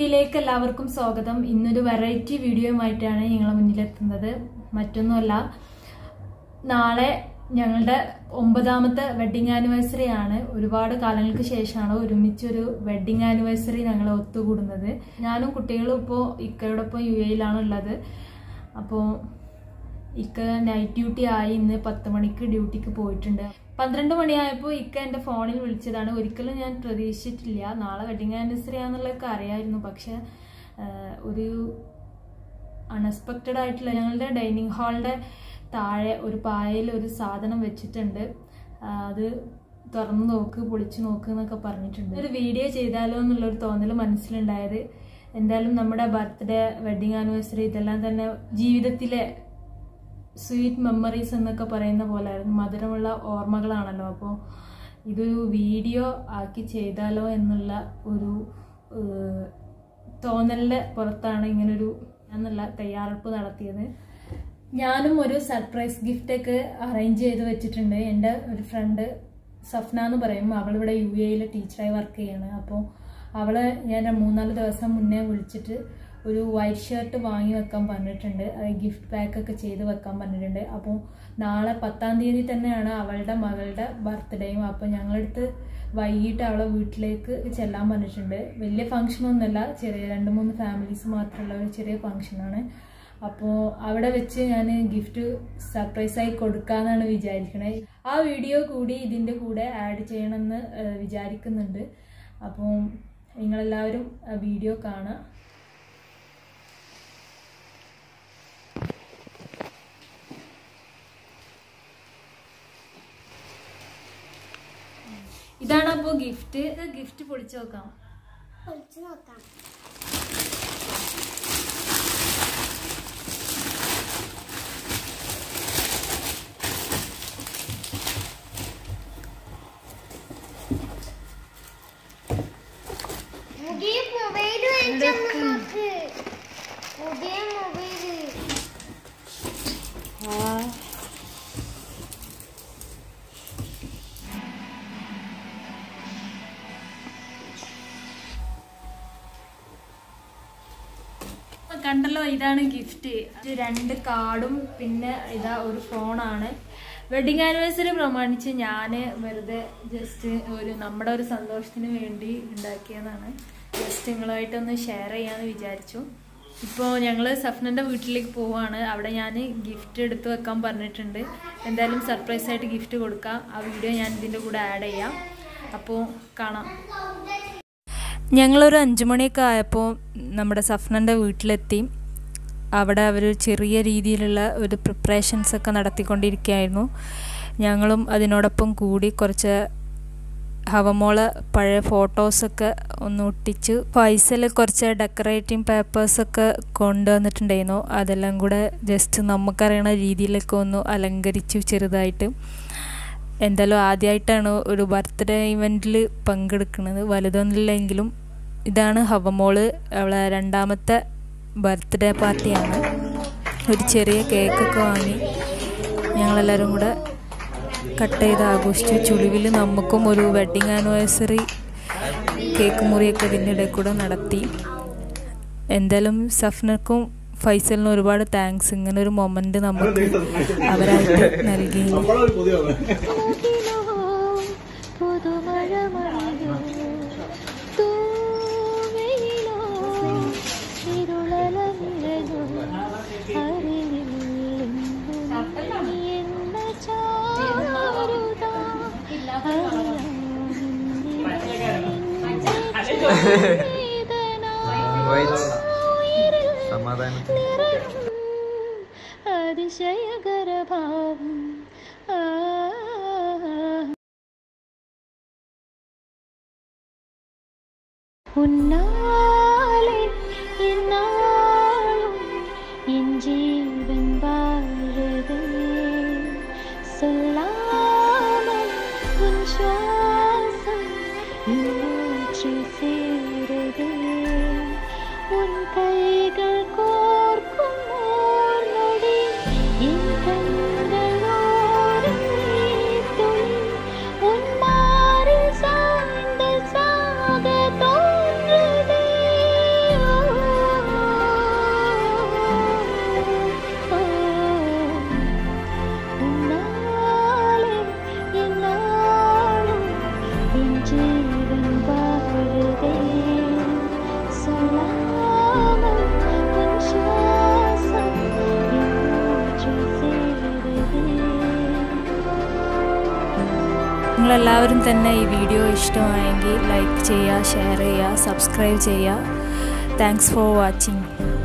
ിലേക്ക് എല്ലാവർക്കും സ്വാഗതം ഇന്നൊരു വെറൈറ്റി വീഡിയോയുമായിട്ടാണ് ഞങ്ങളെ മുന്നിലെത്തുന്നത് മറ്റൊന്നുമല്ല നാളെ ഞങ്ങളുടെ ഒമ്പതാമത്തെ വെഡിങ് ആനിവേഴ്സറി ആണ് ഒരുപാട് കാലങ്ങൾക്ക് ശേഷമാണ് ഒരുമിച്ചൊരു വെഡിങ് ആനിവേഴ്സറി ഞങ്ങൾ ഒത്തുകൂടുന്നത് ഞാനും കുട്ടികളും ഇപ്പോൾ ഇക്കയോടൊപ്പം യു എയിലാണ് ഉള്ളത് അപ്പോൾ ഇക്ക നൈറ്റ് ഡ്യൂട്ടി ആയി ഇന്ന് പത്ത് മണിക്ക് ഡ്യൂട്ടിക്ക് പോയിട്ടുണ്ട് പന്ത്രണ്ട് മണിയായപ്പോൾ ഇക്ക എൻ്റെ ഫോണിൽ വിളിച്ചതാണ് ഒരിക്കലും ഞാൻ പ്രതീക്ഷിച്ചിട്ടില്ല നാളെ വെഡിങ് ആനിവേഴ്സറി ആണെന്നുള്ളതൊക്കെ അറിയായിരുന്നു പക്ഷെ ആഹ്, ഒരു അൺഎക്സ്പെക്റ്റഡ് ആയിട്ടുള്ള ഞങ്ങളുടെ ഡൈനിങ് ഹാളിൻ്റെ താഴെ ഒരു പായയിൽ ഒരു സാധനം വെച്ചിട്ടുണ്ട് ആഹ്, അത് തുറന്നു നോക്ക് പൊളിച്ചു നോക്ക് എന്നൊക്കെ പറഞ്ഞിട്ടുണ്ട് ഒരു വീഡിയോ ചെയ്താലോ എന്നുള്ളൊരു തോന്നൽ മനസ്സിലുണ്ടായത് എന്തായാലും നമ്മുടെ ബർത്ത്ഡേ വെഡിങ് ആനിവേഴ്സറി ഇതെല്ലാം തന്നെ ജീവിതത്തിലെ സ്വീറ്റ് മെമ്മറീസ് എന്നൊക്കെ പറയുന്ന പോലായിരുന്നു മധുരമുള്ള ഓർമ്മകളാണല്ലോ അപ്പോൾ ഇതൊരു വീഡിയോ ആക്കി ചെയ്താലോ എന്നുള്ള ഒരു ഏഹ്, തോന്നലിൻ്റെ പുറത്താണ് ഇങ്ങനൊരു എന്നുള്ള തയ്യാറെടുപ്പ് നടത്തിയത് ഞാനും ഒരു സർപ്രൈസ് ഗിഫ്റ്റൊക്കെ അറേഞ്ച് ചെയ്ത് വെച്ചിട്ടുണ്ട് എൻ്റെ ഒരു ഫ്രണ്ട് സഫ്ന എന്ന് പറയും അവളിവിടെ യു എയിൽ ടീച്ചറായി വർക്ക് ചെയ്യാണ് അപ്പോൾ അവളെ ഞാൻ മൂന്നാല് ദിവസം മുന്നേ വിളിച്ചിട്ട് ഒരു വൈറ്റ് ഷർട്ട് വാങ്ങി വെക്കാൻ പറഞ്ഞിട്ടുണ്ട് അത് ഗിഫ്റ്റ് പാക്ക് ഒക്കെ ചെയ്ത് വെക്കാൻ പറഞ്ഞിട്ടുണ്ട് അപ്പോൾ നാളെ പത്താം തീയതി തന്നെയാണ് അവളുടെ മകളുടെ ബർത്ത്ഡേയും അപ്പോൾ ഞങ്ങളടുത്ത് വൈകിട്ട് അവളെ വീട്ടിലേക്ക് ചെല്ലാൻ പറഞ്ഞിട്ടുണ്ട് വലിയ ഫംഗ്ഷനൊന്നുമല്ല ചെറിയ രണ്ട് മൂന്ന് ഫാമിലീസ് മാത്രമുള്ള ഒരു ചെറിയ ഫംഗ്ഷനാണ് അപ്പോൾ അവിടെ വെച്ച് ഞാൻ ഗിഫ്റ്റ് സർപ്രൈസായി കൊടുക്കാന്നാണ് വിചാരിക്കണത് ആ വീഡിയോ കൂടി ഇതിൻ്റെ കൂടെ ആഡ് ചെയ്യണമെന്ന് ഏഹ്, വിചാരിക്കുന്നുണ്ട് അപ്പോൾ നിങ്ങളെല്ലാവരും ആ വീഡിയോ കാണുക ഇതാണ് അപ്പോൾ ഗിഫ്റ്റ് ഗിഫ്റ്റ് പൊളിച്ചു നോക്കാം പൊളിച്ചു നോക്കാം പുതിയ മൊബൈൽ മേടിച്ചു നോക്ക് പുതിയ മൊബൈല് അപ്പൊ കണ്ടല്ലോ ഇതാണ് ഗിഫ്റ്റ് ഇത് രണ്ട് കാർഡും പിന്നെ ഇതാ ഒരു ഫോണാണ് വെഡിങ് ആനിവേഴ്സറി പ്രമാണിച്ച് ഞാൻ വെറുതെ ജസ്റ്റ് ഒരു നമ്മുടെ ഒരു സന്തോഷത്തിന് വേണ്ടി ഉണ്ടാക്കിയതാണ് ജസ്റ്റ് നിങ്ങളുമായിട്ടൊന്ന് ഷെയർ ചെയ്യാമെന്ന് വിചാരിച്ചു ഇപ്പോൾ ഞങ്ങൾ സഫ്നൻ്റെ വീട്ടിലേക്ക് പോവാണ് അവിടെ ഞാൻ ഗിഫ്റ്റ് എടുത്ത് വെക്കാൻ പറഞ്ഞിട്ടുണ്ട് എന്തായാലും സർപ്രൈസ് ആയിട്ട് ഗിഫ്റ്റ് കൊടുക്കാം ആ വീഡിയോ ഞാൻ ഇതിൻ്റെ കൂടെ ആഡ് ചെയ്യാം അപ്പോൾ കാണാം ഞങ്ങളൊരു അഞ്ച് മണിയൊക്കെ ആയപ്പോൾ നമ്മുടെ സഫ്നൻ്റെ വീട്ടിലെത്തി അവിടെ അവർ ചെറിയ രീതിയിലുള്ള ഒരു പ്രിപ്പറേഷൻസ് ഒക്കെ നടത്തിക്കൊണ്ടിരിക്കുകയായിരുന്നു ഞങ്ങളും അതിനോടൊപ്പം കൂടി കുറച്ച് ഹവമോള് പഴയ ഫോട്ടോസൊക്കെ ഒന്ന് ഒട്ടിച്ച് ഫൈസൽ കുറച്ച് ഡെക്കറേറ്റിംഗ് പേപ്പേഴ്സൊക്കെ കൊണ്ടുവന്നിട്ടുണ്ടായിരുന്നു അതെല്ലാം കൂടെ ജസ്റ്റ് നമുക്കറിയണ രീതിയിലൊക്കെ ഒന്ന് അലങ്കരിച്ചു ചെറുതായിട്ട് എന്തായാലും ആദ്യമായിട്ടാണ് ഒരു ബർത്ത്ഡേ ഇവൻറ്റിൽ പങ്കെടുക്കുന്നത് വലുതൊന്നുമില്ലെങ്കിലും ഇതാണ് ഹവമോള് അവളെ രണ്ടാമത്തെ ബർത്ത്ഡേ പാർട്ടിയാണ് ഒരു ചെറിയ കേക്കൊക്കെ വാങ്ങി ഞങ്ങളെല്ലാവരും കൂടെ കട്ട് ചെയ്ത് ആഘോഷിച്ചു ചുളിവിൽ നമുക്കും ഒരു വെഡ്ഡിങ് ആനിവേഴ്സറി കേക്ക് മുറിയൊക്കെ ഇതിൻ്റെ ഇടയിൽ കൂടെ നടത്തി എന്തായാലും സഫ്നക്കും ഫൈസലിനും ഒരുപാട് താങ്ക്സ് ഇങ്ങനെ ഒരു മൊമെന്റ് നമുക്ക് അവരായിട്ട് നൽകി സമാധാനത്തിന് അതിശയകരഭാവം ആ ഉന്നാലെ ഇന്നാളും എൻ ജീവൻ വാഴതേ சொல்லாமல் உன் சுவாசம் இன்னூற்றி சேரதே உன் கைகள் கோர்க்கும் ஓர் நொடி என் கண்களோரம் நீர்த்துளி உன் மாறில் சாய்ந்து சாக தோன்றுதே നിങ്ങളെല്ലാവരും തന്നെ ഈ വീഡിയോ ഇഷ്ടമായെങ്കിൽ ലൈക്ക് ചെയ്യുക ഷെയർ ചെയ്യുക സബ്സ്ക്രൈബ് ചെയ്യുക താങ്ക്സ് ഫോർ വാച്ചിങ്